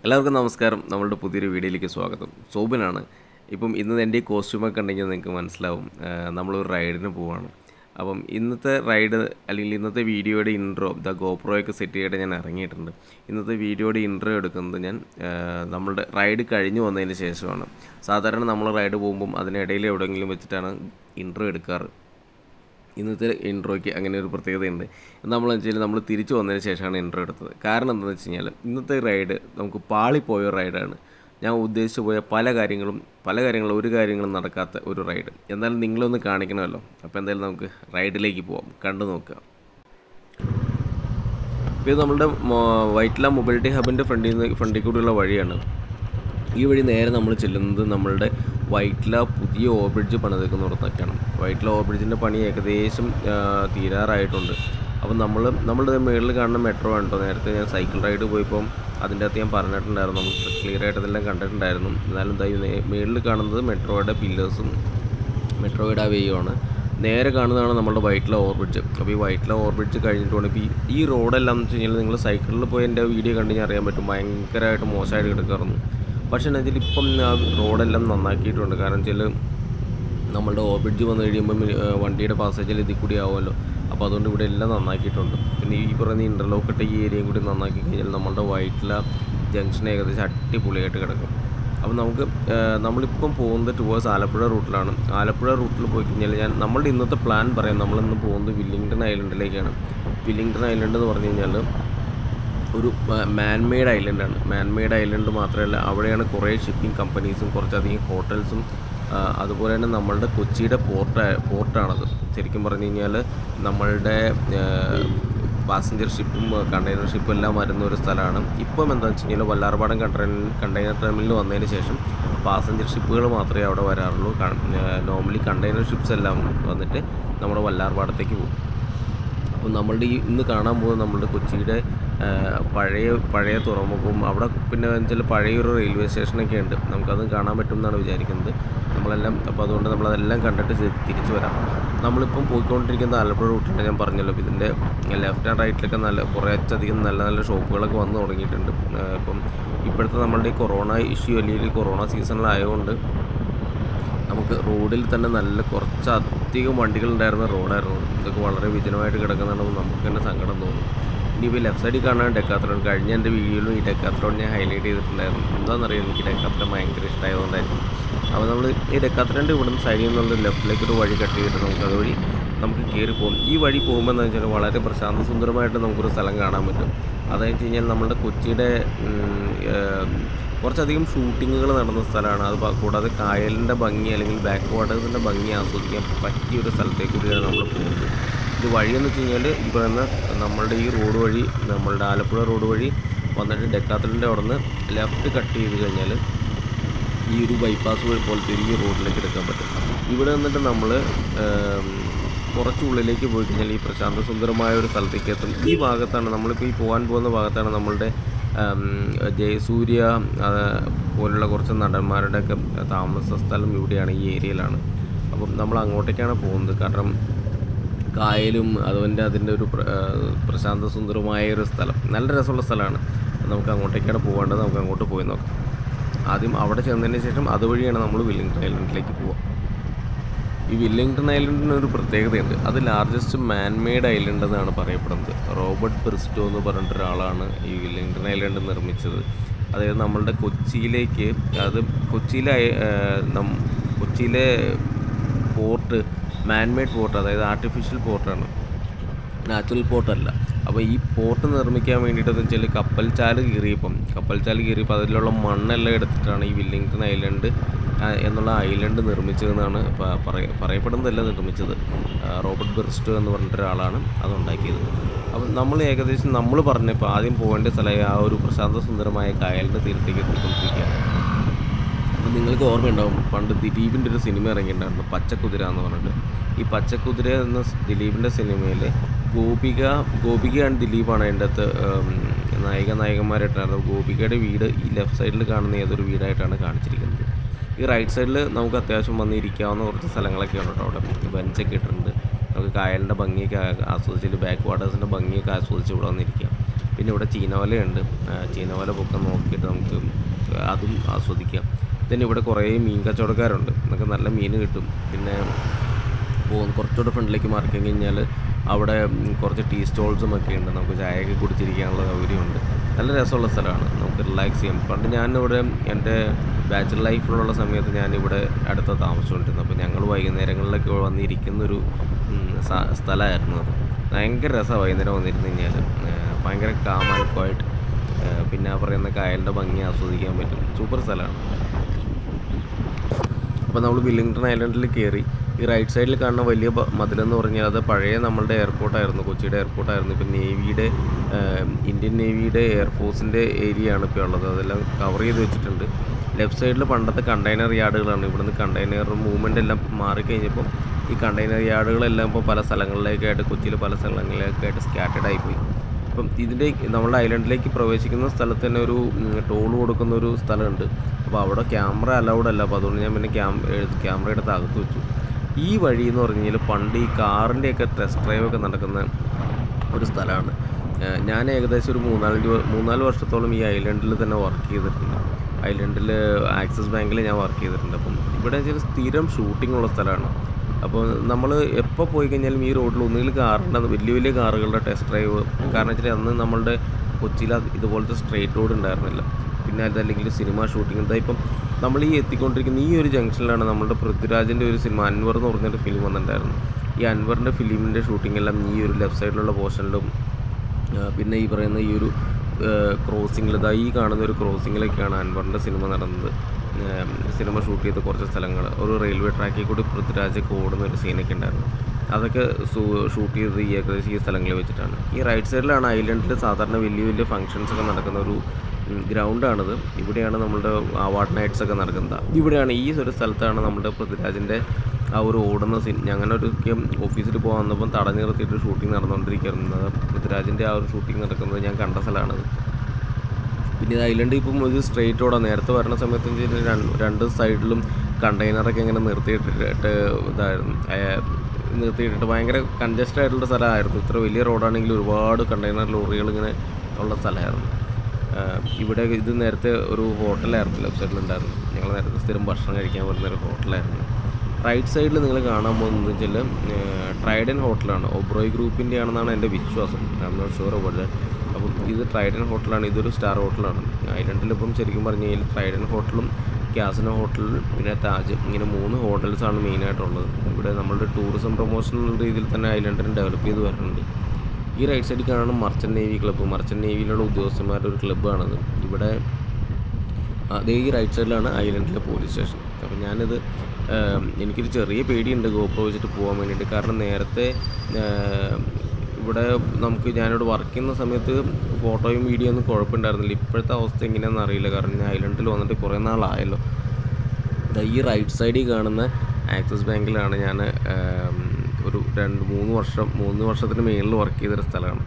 എല്ലാവർക്കും നമസ്കാരം നമ്മളുടെ പുതിയൊരു വീഡിയോയിലേക്ക് സ്വാഗതം സോബിനാണ് ഇപ്പം ഇന്ന് എൻ്റെ ഈ കോസ്റ്റ്യൂമൊക്കെ ഉണ്ടെങ്കിൽ നിങ്ങൾക്ക് മനസ്സിലാവും ആ, നമ്മളൊരു റൈഡിന് പോവാണ് അപ്പം ഇന്നത്തെ റൈഡ് അല്ലെങ്കിൽ ഇന്നത്തെ വീഡിയോയുടെ ഇൻട്രോ ദ ഗോപ്രോയൊക്കെ സെറ്റ് ചെയ്തിട്ട് ഞാൻ ഇറങ്ങിയിട്ടുണ്ട് ഇന്നത്തെ വീഡിയോയുടെ ഇൻട്രോ എടുക്കുന്നത് ഞാൻ ആ, നമ്മളുടെ റൈഡ് കഴിഞ്ഞ് വന്നതിന് ശേഷമാണ് സാധാരണ നമ്മൾ റൈഡ് പോകുമ്പം അതിനിടയിൽ എവിടെയെങ്കിലും വെച്ചിട്ടാണ് ഇൻട്രോ എടുക്കാറ് ഇന്നത്തെ ഇൻട്രോയ്ക്ക് അങ്ങനെ ഒരു പ്രത്യേകതയുണ്ട് നമ്മൾ വെച്ചാൽ നമ്മൾ തിരിച്ചു വന്നതിന് ശേഷമാണ് ഇൻട്രോ എടുത്തത് കാരണം എന്താണെന്ന് വെച്ച് കഴിഞ്ഞാൽ ഇന്നത്തെ റൈഡ് നമുക്ക് പാളിപ്പോയ റൈഡാണ് ഞാൻ ഉദ്ദേശിച്ചു പോയ പല കാര്യങ്ങളും പല കാര്യങ്ങളും ഒരു കാര്യങ്ങളും നടക്കാത്ത ഒരു റൈഡ് എന്നാലും നിങ്ങളൊന്ന് കാണിക്കണമല്ലോ അപ്പോൾ എന്തായാലും നമുക്ക് റൈഡിലേക്ക് പോവാം കണ്ടു നോക്കാം ഇത് നമ്മളുടെ മോ- വൈറ്റ്ല മൊബിലിറ്റി ഹബിൻ്റെ ഫ്രണ്ടിൽ നിന്ന് ഫ്രണ്ടിൽ കൂടിയുള്ള വഴിയാണ് ഈ വഴി നേരെ നമ്മൾ ചെല്ലുന്നത് നമ്മളുടെ വൈറ്റ്ല പുതിയ ഓവർബ്രിഡ്ജ് പണിതേക്കുന്നിടത്തൊക്കെയാണ് വൈറ്റ്ല ഓവർബ്രിഡ്ജിൻ്റെ പണി ഏകദേശം ആ, തീരാറായിട്ടുണ്ട് അപ്പം നമ്മൾ നമ്മളുടെ മുകളിൽ കാണുന്ന മെട്രോ ആണ് കേട്ടോ നേരത്തെ ഞാൻ സൈക്കിൾ റൈഡ് പോയപ്പോൾ അതിൻ്റെ അകത്ത് ഞാൻ പറഞ്ഞിട്ടുണ്ടായിരുന്നു നമുക്ക് ക്ലിയർ ആയിട്ട് അതെല്ലാം കണ്ടിട്ടുണ്ടായിരുന്നു എന്നാലും എന്താ മുകളിൽ കാണുന്നത് മെട്രോയുടെ പില്ലേഴ്സും മെട്രോയുടെ ആ വേയുമാണ് നേരെ കാണുന്നതാണ് നമ്മുടെ വൈറ്റ്ല ഓവർബ്രിഡ്ജ് അപ്പോൾ ഈ വൈറ്റ്ല ഓവർബ്രിഡ്ജ് കഴിഞ്ഞിട്ടുണ്ട് ഇപ്പോൾ ഈ ഈ റോഡെല്ലാം എന്ന് വെച്ച് കഴിഞ്ഞാൽ നിങ്ങൾ സൈക്കിളിൽ പോയി എൻ്റെ വീഡിയോ കണ്ടു കഴിഞ്ഞാൽ അറിയാൻ പറ്റും ഭയങ്കരമായിട്ട് മോശമായിട്ട് കിടക്കാറുന്നു പക്ഷേ എന്താ വെച്ചാൽ ഇപ്പം ആ റോഡെല്ലാം നന്നാക്കിയിട്ടുണ്ട് കാരണം വെച്ചാൽ നമ്മളുടെ ഓവർബ്രിഡ്ജ് വന്നു കഴിയുമ്പം ആ, വണ്ടിയുടെ പാസേജിൽ ഇതിൽ കൂടി ആവുമല്ലോ അപ്പോൾ അതുകൊണ്ട് ഇവിടെ എല്ലാം നന്നാക്കിയിട്ടുണ്ട് പിന്നെ ഈ പറയുന്ന ഇൻ്റർലോക്ക് ഇട്ട ഈ ഏരിയയും കൂടി നന്നാക്കി കഴിഞ്ഞാൽ നമ്മളുടെ വൈറ്റില ജംഗ്ഷൻ ഏകദേശം അടിപൊളിയായിട്ട് കിടക്കും അപ്പോൾ നമുക്ക് ആ, നമ്മളിപ്പം പോകുന്നത് ടുവേഴ്സ് ആലപ്പുഴ റൂട്ടിലാണ് ആലപ്പുഴ റൂട്ടിൽ പോയി കഴിഞ്ഞാൽ ഞാൻ നമ്മളുടെ ഇന്നത്തെ പ്ലാൻ പറയാം നമ്മളിന്ന് പോകുന്നത് വില്ലിംഗ്ടൺ ഐലൻഡിലേക്കാണ് വില്ലിംഗ്ടൺ ഐലൻഡ് എന്ന് പറഞ്ഞു കഴിഞ്ഞാൽ ഒരു മാൻമെയ്ഡ് ഐലൻഡാണ് മാൻമെയ്ഡ് ഐലൻഡ് മാത്രമല്ല അവിടെയാണ് കുറേ ഷിപ്പിംഗ് കമ്പനീസും കുറച്ചധികം ഹോട്ടൽസും ആ, അതുപോലെ തന്നെ നമ്മളുടെ കൊച്ചിയുടെ പോർട്ട് പോർട്ടാണത് ശരിക്കും പറഞ്ഞു കഴിഞ്ഞാൽ നമ്മളുടെ പാസഞ്ചർ ഷിപ്പും കണ്ടെയ്നർ ഷിപ്പും എല്ലാം വരുന്ന ഒരു സ്ഥലമാണ് ഇപ്പം എന്താണെന്ന് വെച്ച് കഴിഞ്ഞാൽ വല്ലാർപാടം കണ്ടെയ്നർ കണ്ടെയ്നർ ടെർമിനൽ വന്നതിന് ശേഷം പാസഞ്ചർ ഷിപ്പുകൾ മാത്രമേ അവിടെ വരാറുള്ളൂ നോർമലി കണ്ടെയ്നർ ഷിപ്സ് എല്ലാം വന്നിട്ട് നമ്മുടെ വല്ലാർപാടത്തേക്ക് പോകും അപ്പോൾ നമ്മളുടെ ഈ ഇന്ന് കാണാൻ പോകുന്നത് നമ്മളുടെ കൊച്ചിയുടെ ആ, പഴയ പഴയ തുറമുഖവും അവിടെ പിന്നെ വെച്ചാൽ പഴയൊരു റെയിൽവേ സ്റ്റേഷനൊക്കെ ഉണ്ട് നമുക്കതും കാണാൻ പറ്റും എന്നാണ് വിചാരിക്കുന്നത് നമ്മളെല്ലാം അപ്പോൾ അതുകൊണ്ട് നമ്മളതെല്ലാം കണ്ടിട്ട് തി- തിരിച്ചു വരാം നമ്മളിപ്പം പോയിക്കൊണ്ടിരിക്കുന്ന ആലപ്പുഴ റൂട്ടിലാണ് ഞാൻ പറഞ്ഞല്ലോ അപ്പോൾ ഇതിൻ്റെ ലെഫ്റ്റ് ആൻഡ് റൈറ്റിലൊക്കെ നല്ല കുറച്ചധികം നല്ല നല്ല ഷോപ്പുകളൊക്കെ വന്ന് തുടങ്ങിയിട്ടുണ്ട് ആ, ഇപ്പം ഇപ്പോഴത്തെ നമ്മളുടെ ഈ കൊറോണ ഇഷ്യൂ അല്ലെങ്കിൽ കൊറോണ സീസണിലായതുകൊണ്ട് നമുക്ക് റോഡിൽ തന്നെ നല്ല കുറച്ച് അധികം വണ്ടികളുണ്ടായിരുന്ന റോഡായിരുന്നു ഇതൊക്കെ വളരെ വിജനമായിട്ട് കിടക്കുന്നതാണ് നമുക്ക് തന്നെ സങ്കടം തോന്നും ഇനിയിപ്പോൾ ലെഫ്റ്റ് സൈഡിൽ കാണാൻ ഡെക്കാത്രോൺ കഴിഞ്ഞ എൻ്റെ വീഡിയോയിലും ഈ ഡെക്കാത്രോൺ ഞാൻ ഹൈലൈറ്റ് ചെയ്തിട്ടുണ്ടായിരുന്നു എന്താണെന്നറിയാം എനിക്ക് ഡെക്കാത്രോൺ ഭയങ്കര ഇഷ്ടമായതുകൊണ്ടായിരിക്കും അപ്പോൾ നമ്മൾ ഈ ഡെക്കാത്രോൻ്റെ ഇവിടുന്ന് സൈഡിൽ നിന്നുള്ള ലെഫ്റ്റിലേക്ക് ഒരു വഴി കട്ട് ചെയ്തിട്ട് നമുക്ക് അതുവഴി നമുക്ക് കയറി പോകും ഈ വഴി പോകുമ്പോൾ എന്ന് വെച്ചാൽ വളരെ പ്രശാന്ത സുന്ദരമായിട്ട് നമുക്കൊരു സ്ഥലം കാണാൻ പറ്റും അതെന്ന് വെച്ച് കഴിഞ്ഞാൽ നമ്മുടെ കൊച്ചിയുടെ ഉം, ഏഹ്, കുറച്ചധികം ഷൂട്ടിങ്ങുകൾ നടന്ന സ്ഥലമാണ് അത് പ- കൂടാതെ കായലിൻ്റെ ഭംഗി അല്ലെങ്കിൽ ബാക്ക് വാട്ടേഴ്സിൻ്റെ ഭംഗി ആസ്വദിക്കാൻ പറ്റിയ ഒരു സ്ഥലത്തേക്ക് കൂടിയാണ് നമ്മൾ പോകുന്നത് ഇത് വഴിയെന്ന് വെച്ച് കഴിഞ്ഞാൽ ഈ പറയുന്ന നമ്മളുടെ ഈ റോഡ് വഴി നമ്മളുടെ ആലപ്പുഴ റോഡ് വഴി വന്നിട്ട് ഡെക്കാത്തലിൻ്റെ അവിടെ നിന്ന് ലെഫ്റ്റ് കട്ട് ചെയ്ത് കഴിഞ്ഞാൽ ഈ ഒരു ബൈപ്പാസ് വഴി പോലത്തെ ഒരു ഈ റോഡിലേക്ക് എടുക്കാൻ പറ്റും ഇവിടെ നിന്നിട്ട് നമ്മൾ കുറച്ച് ഉള്ളിലേക്ക് പോയി കഴിഞ്ഞാൽ ഈ പ്രശാന്ത സുന്ദരമായ ഒരു സ്ഥലത്തേക്ക് എത്തും ഈ ഭാഗത്താണ് നമ്മളിപ്പോൾ ഈ പോകാൻ പോകുന്ന ഭാഗത്താണ് നമ്മളുടെ ഉം, ജയസൂര്യ ആ, പോലുള്ള കുറച്ച് നടന്മാരുടെയൊക്കെ താമസ സ്ഥലം ഇവിടെയാണ് ഈ ഏരിയയിലാണ് അപ്പം നമ്മൾ അങ്ങോട്ടേക്കാണ് പോകുന്നത് കാരണം കായലും അതുപോലെ അതിൻ്റെ ഒരു പ്ര- ആ, പ്രശാന്ത സുന്ദരമായ ഒരു സ്ഥലം നല്ല രസമുള്ള സ്ഥലമാണ് നമുക്ക് അങ്ങോട്ടേക്കാണ് പോകേണ്ടത് നമുക്ക് അങ്ങോട്ട് പോയി നോക്കാം ആദ്യം അവിടെ ചെന്നതിന് ശേഷം അതുവഴിയാണ് നമ്മൾ വില്ലിംഗ്ടൺ ഐലൻഡിലേക്ക് പോവുക ഈ വില്ലിംഗ്ടൺ ഐലൻഡിന് ഒരു പ്രത്യേകതയുണ്ട് അത് ലാർജസ്റ്റ് മാൻമെയ്ഡ് ഐലൻഡ് എന്നാണ് പറയപ്പെടുന്നത് റോബർട്ട് പ്രിസ്റ്റോ എന്ന് പറഞ്ഞിട്ട് ഒരാളാണ് ഈ വില്ലിംഗ്ടൺ ഐലൻഡ് നിർമ്മിച്ചത് അതായത് നമ്മളുടെ കൊച്ചിയിലേക്ക് അത് കൊച്ചിയിലെ ആ, നം- കൊച്ചിയിലെ പോർട്ട് മാൻമെയ്ഡ് പോർട്ട് അതായത് ആർട്ടിഫിഷ്യൽ പോർട്ടാണ് നാച്ചുറൽ പോർട്ടല്ല അപ്പോൾ ഈ പോർട്ട് നിർമ്മിക്കാൻ വേണ്ടിയിട്ടെന്ന് വെച്ചാൽ കപ്പൽ ചാല് കീറിയപ്പം കപ്പൽ ചാല് കീറിയപ്പോൾ അതിലുള്ള മണ്ണെല്ലാം എടുത്തിട്ടാണ് ഈ വില്ലിംഗ്ടൺ ഐലൻഡ് ആ, എന്നുള്ള ഐലൻഡ് നിർമ്മിച്ചതെന്നാണ് പ- പറയ പറയപ്പെടുന്നതല്ല നിർമ്മിച്ചത് ആ, റോബർട്ട് ബെർസ്റ്റോ എന്ന് പറഞ്ഞിട്ട് ഒരാളാണ് അതുണ്ടാക്കിയത് അപ്പം നമ്മൾ ഏകദേശം നമ്മൾ പറഞ്ഞപ്പോൾ ആദ്യം പോകേണ്ട സ്ഥലമായ ആ ഒരു പ്രശാന്ത സുന്ദരമായ കായലിൻ്റെ തീരത്തേക്ക് എത്തിക്കൊണ്ടിരിക്കുകയാണ് അപ്പം നിങ്ങൾക്ക് ഓർമ്മയുണ്ടാവും പണ്ട് ദിലീപിൻ്റെ ഒരു സിനിമ ഇറങ്ങിയിട്ടുണ്ടായിരുന്നു പച്ചക്കുതിര എന്ന് പറഞ്ഞിട്ട് ഈ പച്ചക്കുതിര എന്ന സ് ദിലീപിൻ്റെ സിനിമയിൽ ഗോപിക ഗോപികയാണ് ദിലീപാണ് അതിൻ്റെ അകത്ത് ഉം, നായിക നായകന്മാരായിട്ടാണ് ഗോപികയുടെ വീട് ഈ ലെഫ്റ്റ് സൈഡിൽ കാണുന്ന ഏതൊരു വീടായിട്ടാണ് കാണിച്ചിരിക്കുന്നത് ഈ റൈറ്റ് സൈഡിൽ നമുക്ക് അത്യാവശ്യം വന്നിരിക്കാവുന്ന കുറച്ച് സ്ഥലങ്ങളൊക്കെ ഉണ്ട് കേട്ടോ അവിടെ ബെഞ്ചൊക്കെ ഇട്ടിട്ടുണ്ട് നമുക്ക് കായലിൻ്റെ ഭംഗിയൊക്കെ ആ- ആസ്വദിച്ചിട്ട് ബാക്ക് വാട്ടേഴ്സിൻ്റെ ഭംഗിയൊക്കെ ആസ്വദിച്ച് ഇവിടെ വന്നിരിക്കാം പിന്നെ ഇവിടെ ചീനവലയുണ്ട് ആ, ചീനവല പൊക്കം നോക്കിയിട്ട് നമുക്ക് അതും ആസ്വദിക്കാം പിന്നെ ഇവിടെ കുറേ മീൻ കച്ചവടക്കാരുണ്ട് നമുക്ക് നല്ല മീൻ കിട്ടും പിന്നെ പോകും കുറച്ചുകൂടെ ഫ്രണ്ടിലേക്ക് മാറി കഴിഞ്ഞ് കഴിഞ്ഞാൽ അവിടെ ഉം, കുറച്ച് ടീ സ്റ്റോൾസും ഒക്കെ ഉണ്ട് നമുക്ക് ചായയൊക്കെ കുടിച്ചിരിക്കാനുള്ള സൗകര്യമുണ്ട് നല്ല രസമുള്ള സ്ഥലമാണ് നമുക്ക് റിലാക്സ് ചെയ്യാം പണ്ട് ഞാനിവിടെ എൻ്റെ ബാച്ചിലർ ലൈഫിലുള്ള സമയത്ത് ഞാനിവിടെ അടുത്ത താമസിച്ചുകൊണ്ടിരുന്നത് അപ്പോൾ ഞങ്ങൾ വൈകുന്നേരങ്ങളിലൊക്കെ വന്നിരിക്കുന്നൊരു ഉം, സ- സ്ഥലമായിരുന്നു അത് ഭയങ്കര രസമാണ് വൈകുന്നേരം വന്നിരുന്നു കഴിഞ്ഞാൽ ഭയങ്കര കാം ആൻഡ് ക്വയറ്റ് പിന്നെ ആ പറയുന്ന കായലിൻ്റെ ഭംഗി ആസ്വദിക്കാൻ പറ്റും സൂപ്പർ സ്ഥലമാണ് അപ്പോൾ നമ്മൾ വില്ലിംഗ്ടൺ ഐലൻഡിൽ കയറി ഈ റൈറ്റ് സൈഡിൽ കാണുന്ന വലിയ ബ- മതിലെന്ന് പറഞ്ഞാൽ അത് പഴയ നമ്മളുടെ എയർപോർട്ടായിരുന്നു കൊച്ചിയുടെ എയർപോർട്ടായിരുന്നു ഇപ്പം നേവിയുടെ ഇന്ത്യൻ നേവിയുടെ എയർഫോഴ്സിൻ്റെ ഏരിയ ആണ് ഇപ്പോൾ ഉള്ളത് അതെല്ലാം കവർ ചെയ്ത് വെച്ചിട്ടുണ്ട് ലെഫ്റ്റ് സൈഡിൽ പണ്ടത്തെ കണ്ടെയ്നർ യാർഡുകളാണ് ഇവിടുന്ന് കണ്ടെയ്നർ മൂവ്മെൻ്റ് എല്ലാം മാറിക്കഴിഞ്ഞപ്പം ഈ കണ്ടെയ്നർ യാർഡുകളെല്ലാം ഇപ്പോൾ പല സ്ഥലങ്ങളിലേക്കായിട്ട് കൊച്ചിയിൽ പല സ്ഥലങ്ങളിലേക്കായിട്ട് സ്കാറ്റേഡ് ആയിപ്പോയി അപ്പം ഇതിൻ്റെ നമ്മുടെ ഐലൻഡിലേക്ക് പ്രവേശിക്കുന്ന സ്ഥലത്ത് തന്നെ ഒരു ടോൾ കൊടുക്കുന്ന ഒരു സ്ഥലമുണ്ട് അപ്പോൾ അവിടെ ക്യാമറ അലൗഡ് അല്ല അപ്പോൾ അതുകൊണ്ട് ഞാൻ പിന്നെ ക്യാം ക്യാമറ എടുത്ത് അകത്ത് വെച്ചു ഈ വഴി എന്ന് പറഞ്ഞു കഴിഞ്ഞാൽ പണ്ട് ഈ കാറിൻ്റെയൊക്കെ ടെസ്റ്റ് ഡ്രൈവ് ഒക്കെ നടക്കുന്ന ഒരു സ്ഥലമാണ് ഏഹ് ഞാൻ ഏകദേശം ഒരു മൂന്നാല് ദിവ- മൂന്നാല് വർഷത്തോളം ഈ ഐലൻഡിൽ തന്നെ വർക്ക് ചെയ്തിട്ടുണ്ട് ഐലൻഡിൽ ആക്സിസ് ബാങ്കിൽ ഞാൻ വർക്ക് ചെയ്തിട്ടുണ്ട് അപ്പം ഇവിടെ വെച്ചാൽ സ്ഥിരം ഷൂട്ടിംഗ് ഉള്ള സ്ഥലമാണ് അപ്പോൾ നമ്മൾ എപ്പോൾ പോയി കഴിഞ്ഞാലും ഈ റോഡിൽ ഒന്നുകിൽ കാറിൻ്റെ വലിയ വലിയ കാറുകളുടെ ടെസ്റ്റ് ഡ്രൈവ് കാരണം വെച്ചാൽ അന്ന് നമ്മളുടെ കൊച്ചിയിൽ അത് ഇതുപോലത്തെ സ്ട്രേറ്റ് റോഡ് ഉണ്ടായിരുന്നില്ല പിന്നെ അതല്ലെങ്കിൽ സിനിമ ഷൂട്ടിംഗ് എന്താ ഇപ്പം നമ്മൾ ഈ എത്തിക്കൊണ്ടിരിക്കുന്ന ഈ ഒരു ജംഗ്ഷനിലാണ് നമ്മളുടെ പൃഥ്വിരാജിൻ്റെ ഒരു സിനിമ അൻവർ എന്ന് പറഞ്ഞൊരു ഫിലിം വന്നിട്ടുണ്ടായിരുന്നു ഈ അൻവറിൻ്റെ ഫിലിമിൻ്റെ ഷൂട്ടിംഗ് എല്ലാം ഈ ഒരു ലെഫ്റ്റ് സൈഡിലുള്ള പോർഷനിലും ആ, പിന്നെ ഈ പറയുന്ന ഈ ഒരു ക്രോസിങ്ങിൽ ഇതാ ഈ കാണുന്ന ഒരു ക്രോസിങ്ങിലൊക്കെയാണ് അൻവറിൻ്റെ സിനിമ നടന്നത് ഏം, സിനിമ ഷൂട്ട് ചെയ്ത കുറച്ച് സ്ഥലങ്ങൾ ഒരു റെയിൽവേ ട്രാക്കിൽ കൂടി പൃഥ്വിരാജൊക്കെ ഓടുന്ന ഒരു സീനൊക്കെ ഉണ്ടായിരുന്നു അതൊക്കെ ഷൂട്ട് ചെയ്തത് ഈ ഏകദേശം ഈ സ്ഥലങ്ങളിൽ വെച്ചിട്ടാണ് ഈ റൈറ്റ് സൈഡിലാണ് ഐലൻഡിൽ സാധാരണ വലിയ വലിയ ഫങ്ഷൻസ് ഒക്കെ നടക്കുന്ന ഒരു ഗ്രൗണ്ടാണിത് ഇവിടെയാണ് നമ്മുടെ അവാർഡ് നൈറ്റ്സ് ഒക്കെ നടക്കുന്നത് ഇവിടെയാണ് ഈ ഒരു സ്ഥലത്താണ് നമ്മുടെ പൃഥ്വിരാജിൻ്റെ ആ ഒരു ഓടുന്ന സീൻ ഞങ്ങനെ ഒരു ഓഫീസിൽ പോകാൻ വന്നപ്പം തടഞ്ഞു നിർത്തിയിട്ട് ഷൂട്ടിംഗ് നടന്നുകൊണ്ടിരിക്കുന്നത് പൃഥ്വിരാജിൻ്റെ ആ ഒരു ഷൂട്ടിംഗ് നടക്കുന്നത് ഞാൻ കണ്ട സ്ഥലമാണത് പിന്നെ ഇത് ഐലൻഡ് ഇപ്പം ഒരു സ്ട്രെയിറ്റ് റോഡാണ് നേരത്തെ വരുന്ന സമയത്ത് എന്ന് വെച്ചാൽ രണ്ട് രണ്ട് സൈഡിലും കണ്ടെയ്നറൊക്കെ ഇങ്ങനെ നിർത്തിയിട്ടിട്ട് ഇതായിരുന്നു ഏർ നിർത്തിയിട്ടിട്ട് ഭയങ്കര കൺജസ്റ്റഡ് ആയിട്ടുള്ള സ്ഥലമായിരുന്നു ഇത്ര വലിയ റോഡാണെങ്കിൽ ഒരുപാട് കണ്ടെയ്നർ ലോറികൾ ഇങ്ങനെ ഉള്ള സ്ഥലമായിരുന്നു ഏർ ഇവിടെ ഇത് നേരത്തെ ഒരു ഹോട്ടലായിരുന്നു ലെഫ്റ്റ് സൈഡിലുണ്ടായിരുന്നു ഞങ്ങൾ നേരത്തെ സ്ഥിരം ഭക്ഷണം കഴിക്കാൻ വരുന്ന ഒരു ഹോട്ടലായിരുന്നു റൈറ്റ് സൈഡിൽ നിങ്ങൾ കാണാൻ പോകുന്നത് വെച്ചാൽ ട്രൈഡൻ ഹോട്ടലാണ് ഒബ്രോയ് ഗ്രൂപ്പിൻ്റെ ആണെന്നാണ് എൻ്റെ വിശ്വാസം I am not sure about that അപ്പം ഇത് ട്രൈഡൻ ഹോട്ടലാണ് ഇതൊരു സ്റ്റാർ ഹോട്ടലാണ് ഐലൻഡിലിപ്പം ശരിക്കും പറഞ്ഞു കഴിഞ്ഞാൽ ട്രൈഡൻ ഹോട്ടലും ക്യാസിനോ ഹോട്ടൽ പിന്നെ താജ് ഇങ്ങനെ മൂന്ന് ഹോട്ടൽസാണ് മെയിനായിട്ടുള്ളത് ഇവിടെ നമ്മളുടെ ടൂറിസം പ്രൊമോഷൻ രീതിയിൽ തന്നെ ഐലൻഡിനെ ഡെവലപ്പ് ചെയ്ത് വരുന്നുണ്ട് ഈ റൈറ്റ് സൈഡിൽ കാണുന്ന മർച്ചൻ്റ് നേവി ക്ലബ്ബ് മർച്ചൻ്റ് നേവിയിലുള്ള ഉദ്യോഗസ്ഥന്മാരുടെ ഒരു ക്ലബ്ബാണത് ഇവിടെ അതേ ഈ റൈറ്റ് സൈഡിലാണ് ഐലൻഡിലെ പോലീസ് സ്റ്റേഷൻ അപ്പോൾ ഞാനിത് ഏം, എനിക്കൊരു ചെറിയ പേടിയുണ്ട് ഗോപ്രോ വെച്ചിട്ട് പോകാൻ വേണ്ടിയിട്ട് കാരണം നേരത്തെ ഏം, ഇവിടെ നമുക്ക് ഞാനിവിടെ വർക്ക് ചെയ്യുന്ന സമയത്ത് ഫോട്ടോയും വീഡിയോ ഒന്നും കുഴപ്പമുണ്ടായിരുന്നില്ല ഇപ്പോഴത്തെ അവസ്ഥ എങ്ങനെയാണെന്ന് അറിയില്ല കാരണം ഞാൻ ഐലൻഡിൽ വന്നിട്ട് കുറേ നാളായല്ലോ ദാ ഈ റൈറ്റ് സൈഡിൽ കാണുന്ന ആക്സിസ് ബാങ്കിലാണ് ഞാൻ ഏം, ഒരു രണ്ട് മൂന്ന് വർഷം മൂന്ന് വർഷത്തിന് മേളിൽ വർക്ക് ചെയ്തൊരു സ്ഥലമാണ്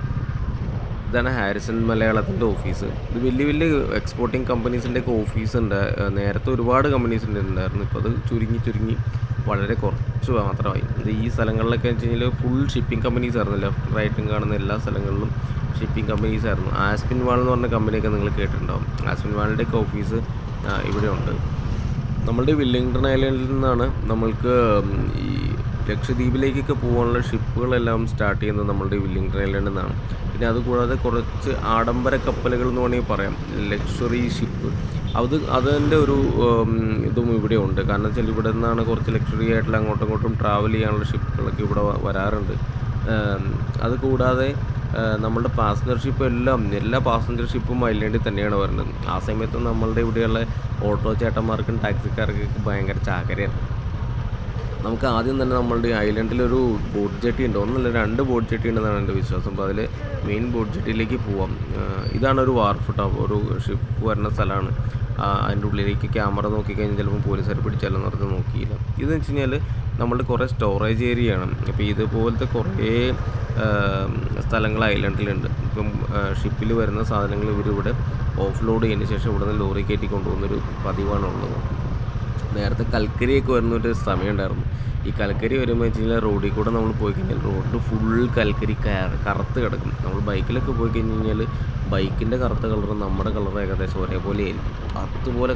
ഇതാണ് ഹാരിസൺ മലയാളത്തിൻ്റെ ഓഫീസ് ഇത് വലിയ വലിയ എക്സ്പോർട്ടിങ് കമ്പനീസിൻ്റെ ഒക്കെ ഓഫീസ് ഉണ്ട് ഏഹ് നേരത്തെ ഒരുപാട് കമ്പനീസിൻ്റെ ഉണ്ടായിരുന്നു ഇപ്പോൾ അത് ചുരുങ്ങി ചുരുങ്ങി വളരെ കുറച്ച് മാത്രമായി ഇത് ഈ സ്ഥലങ്ങളിലൊക്കെ വെച്ച് കഴിഞ്ഞാൽ ഫുൾ ഷിപ്പിംഗ് കമ്പനീസ് ആയിരുന്നു ലെഫ്റ്റ് റൈറ്റും കാണുന്ന എല്ലാ സ്ഥലങ്ങളിലും ഷിപ്പിംഗ് കമ്പനീസ് ആയിരുന്നു ആസ്പിൻ വാൾ എന്ന് പറഞ്ഞ കമ്പനിയൊക്കെ നിങ്ങൾ കേട്ടിട്ടുണ്ടാവും ആസ്പിൻ വാളിൻ്റെ ഒക്കെ ഓഫീസ് ആ, ഇവിടെ ഉണ്ട് നമ്മളുടെ വില്ലിംഗ്ടൺ ഐലൻഡിൽ നിന്നാണ് നമ്മൾക്ക് ഉം, ഈ ലക്ഷദ്വീപിലേക്കൊക്കെ പോകാനുള്ള ഷിപ്പുകളെല്ലാം സ്റ്റാർട്ട് ചെയ്യുന്നത് നമ്മളുടെ വില്ലിംഗ്ടൺ ഐലൻഡിൽ നിന്നാണ് പിന്നെ അതുകൂടാതെ കുറച്ച് ആഡംബര കപ്പലുകൾ എന്ന് വേണമെങ്കിൽ പറയാം ലക്ഷറി ഷിപ്പ് അത് അതിൻ്റെ ഒരു ഉം, ഇതും ഇവിടെ ഉണ്ട് കാരണം വെച്ചാൽ ഇവിടെ നിന്നാണ് കുറച്ച് ലക്ഷറി ആയിട്ടുള്ള അങ്ങോട്ടും ഇങ്ങോട്ടും ട്രാവൽ ചെയ്യാനുള്ള ഷിപ്പുകളൊക്കെ ഇവിടെ വ- വരാറുണ്ട് ഉം, അത് കൂടാതെ ഏഹ് നമ്മളുടെ പാസഞ്ചർ ഷിപ്പ് എല്ലാം എല്ലാ പാസഞ്ചർ ഷിപ്പും ഐലൻഡിൽ തന്നെയാണ് വരുന്നത് ആ സമയത്ത് നമ്മളുടെ ഇവിടെയുള്ള ഓട്ടോ ചേട്ടന്മാർക്കും ടാക്സിക്കാർക്കൊക്കെ ഭയങ്കര ചാകരയാണ് നമുക്ക് ആദ്യം തന്നെ നമ്മളുടെ ഐലൻഡിലൊരു ബോട്ട് ജെട്ടി ഉണ്ട് ഒന്നല്ല രണ്ട് ബോട്ട് ജെട്ടി ഉണ്ടെന്നാണ് എൻ്റെ വിശ്വാസം അപ്പോൾ അതിൽ മെയിൻ ബോട്ട് ജെട്ടിയിലേക്ക് പോവാം ഏഹ് ഇതാണ് ഒരു വാർഫ് ടോപ്പ് ഒരു ഷിപ്പ് വരുന്ന സ്ഥലമാണ് ആ, അതിൻ്റെ ഉള്ളിലേക്ക് ക്യാമറ നോക്കിക്കഴിഞ്ഞാൽ ചിലപ്പോൾ പോലീസുകാർ പിടിച്ചാലെന്ന് പറഞ്ഞ് നോക്കിയില്ല ഇതെന്ന് വെച്ച് കഴിഞ്ഞാൽ നമ്മളുടെ കുറേ സ്റ്റോറേജ് ഏരിയ ആണ് അപ്പോൾ ഇതുപോലത്തെ കുറേ ഏം, സ്ഥലങ്ങൾ ഐലൻഡിലുണ്ട് ഇപ്പം ഷിപ്പിൽ വരുന്ന സാധനങ്ങൾ ഇവരിവിടെ ഓഫ് ലോഡ് ചെയ്തതിന് ശേഷം ഇവിടെ നിന്ന് ലോറി കയറ്റി കൊണ്ടുപോകുന്നൊരു പതിവാണുള്ളത് നേരത്തെ കൽക്കരിയൊക്കെ വരുന്ന ഒരു സമയം ഉണ്ടായിരുന്നു ഈ കൽക്കരി വരുമ്പോൾ വെച്ച് കഴിഞ്ഞാൽ റോഡിൽ കൂടെ നമ്മൾ പോയി കഴിഞ്ഞാൽ റോഡിൽ ഫുൾ കൽക്കരി കയർ- കറുത്ത് കിടക്കും നമ്മൾ ബൈക്കിലൊക്കെ പോയി കഴിഞ്ഞ് കഴിഞ്ഞാൽ ബൈക്കിൻ്റെ കറുത്ത കളറും നമ്മുടെ കളർ ഏകദേശം ഒരേപോലെ ആയിരിക്കും അതുപോലെ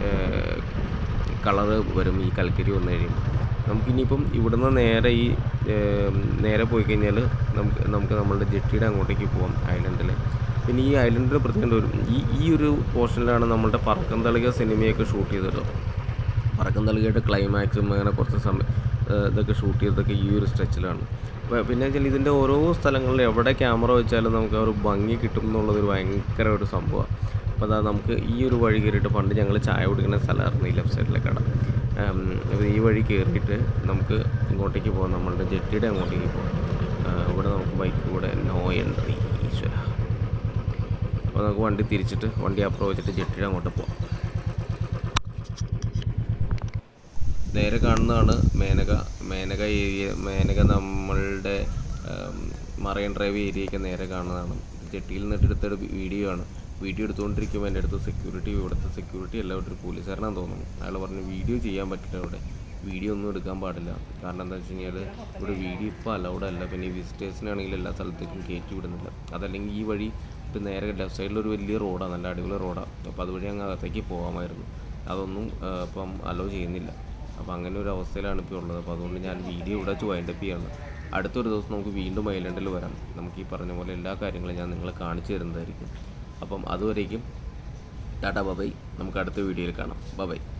കളറ് വരും ഈ കൽക്കരി വന്നു കഴിയുമ്പോൾ നമുക്കിനിയിപ്പം ഇവിടുന്ന് നേരെ ഈ ഏം, നേരെ പോയി കഴിഞ്ഞാൽ നമുക്ക് നമുക്ക് നമ്മളുടെ ജെട്ടിയുടെ അങ്ങോട്ടേക്ക് പോകാം ഐലൻഡിൽ പിന്നെ ഈ ഐലൻഡിൽ പ്രത്യേകം ഒരു ഈ ഈ ഒരു പോർഷനിലാണ് നമ്മളുടെ പറക്കം തളിക സിനിമയൊക്കെ ഷൂട്ട് ചെയ്തല്ലോ പറക്കം തളികയുടെ ക്ലൈമാക്സും അങ്ങനെ കുറച്ച് സമയം ഏഹ് ഇതൊക്കെ ഷൂട്ട് ചെയ്തതൊക്കെ ഈ ഒരു സ്ട്രെച്ചിലാണ് പ- പിന്നെ വെച്ചാൽ ഇതിൻ്റെ ഓരോ സ്ഥലങ്ങളിൽ എവിടെ ക്യാമറ വെച്ചാലും നമുക്ക് ആ ഒരു ഭംഗി കിട്ടും എന്നുള്ളതൊരു ഭയങ്കര ഒരു സംഭവമാണ് അപ്പോൾ അതാ നമുക്ക് ഈ ഒരു വഴി കയറിയിട്ട് പണ്ട് ഞങ്ങൾ ചായ കുടിക്കുന്ന സ്ഥലമായിരുന്നു ഈ ലെഫ്റ്റ് സൈഡിലെ കട ഉം, അപ്പോൾ ഈ വഴി കയറിയിട്ട് നമുക്ക് ഇങ്ങോട്ടേക്ക് പോകാം നമ്മളുടെ ജെട്ടിയുടെ അങ്ങോട്ടേക്ക് പോകാം ആഹ് ഇവിടെ നമുക്ക് ബൈക്ക് കൂടെ നോ എൻട്രി ഈശ്വര അപ്പോൾ നമുക്ക് വണ്ടി തിരിച്ചിട്ട് വണ്ടി അപ്പുറം വെച്ചിട്ട് ജെട്ടിയുടെ അങ്ങോട്ട് പോകാം നേരെ കാണുന്നതാണ് മേനക മേനക ഏരിയ മേനക നമ്മളുടെ ഉം, മറൈൻ ഡ്രൈവ് ഏരിയയൊക്കെ നേരെ കാണുന്നതാണ് ജെട്ടിയിൽ നിന്നിട്ട് എടുത്തൊരു വീഡിയോ ആണ് വീഡിയോ എടുത്തുകൊണ്ടിരിക്കുമ്പോൾ എൻ്റെ അടുത്ത് സെക്യൂരിറ്റി ഇവിടുത്തെ സെക്യൂരിറ്റി അല്ല ഇവിടെ ഒരു പോലീസുകാരനാണെന്ന് തോന്നുന്നു അയാൾ പറഞ്ഞു വീഡിയോ ചെയ്യാൻ പറ്റില്ല ഇവിടെ വീഡിയോ ഒന്നും എടുക്കാൻ പാടില്ല കാരണം എന്താ വെച്ച് കഴിഞ്ഞാൽ ഇവിടെ വീഡിയോ ഇപ്പോൾ അലൗഡ് അല്ല പിന്നെ ഈ വിസിറ്റേഴ്സിനാണെങ്കിൽ എല്ലാ സ്ഥലത്തേക്കും കയറ്റി വിടുന്നില്ല അതല്ലെങ്കിൽ ഈ വഴി ഇപ്പം നേരെ ലെഫ്റ്റ് സൈഡിൽ ഒരു വലിയ റോഡാണ് നല്ല അടിപൊളി റോഡാണ് അപ്പോൾ അതുവഴി അങ്ങ് അകത്തേക്ക് പോകാമായിരുന്നു അതൊന്നും ആ, ഇപ്പം അലോ ചെയ്യുന്നില്ല അപ്പോൾ അങ്ങനെ ഒരു അവസ്ഥയിലാണ് ഇപ്പോൾ ഉള്ളത് അപ്പോൾ അതുകൊണ്ട് ഞാൻ വീഡിയോ ഇവിടെ വെച്ച് വൈൻഡപ്പ് ചെയ്യാണ് അടുത്തൊരു ദിവസം നമുക്ക് വീണ്ടും ഐലൻഡിൽ വരാം നമുക്ക് ഈ പറഞ്ഞ പോലെ എല്ലാ കാര്യങ്ങളും ഞാൻ നിങ്ങളെ കാണിച്ചു തരുന്നതായിരിക്കും അപ്പം അതുവരേക്കും ടാറ്റാ ബബൈ നമുക്ക് അടുത്ത വീഡിയോയിൽ കാണാം ബബൈ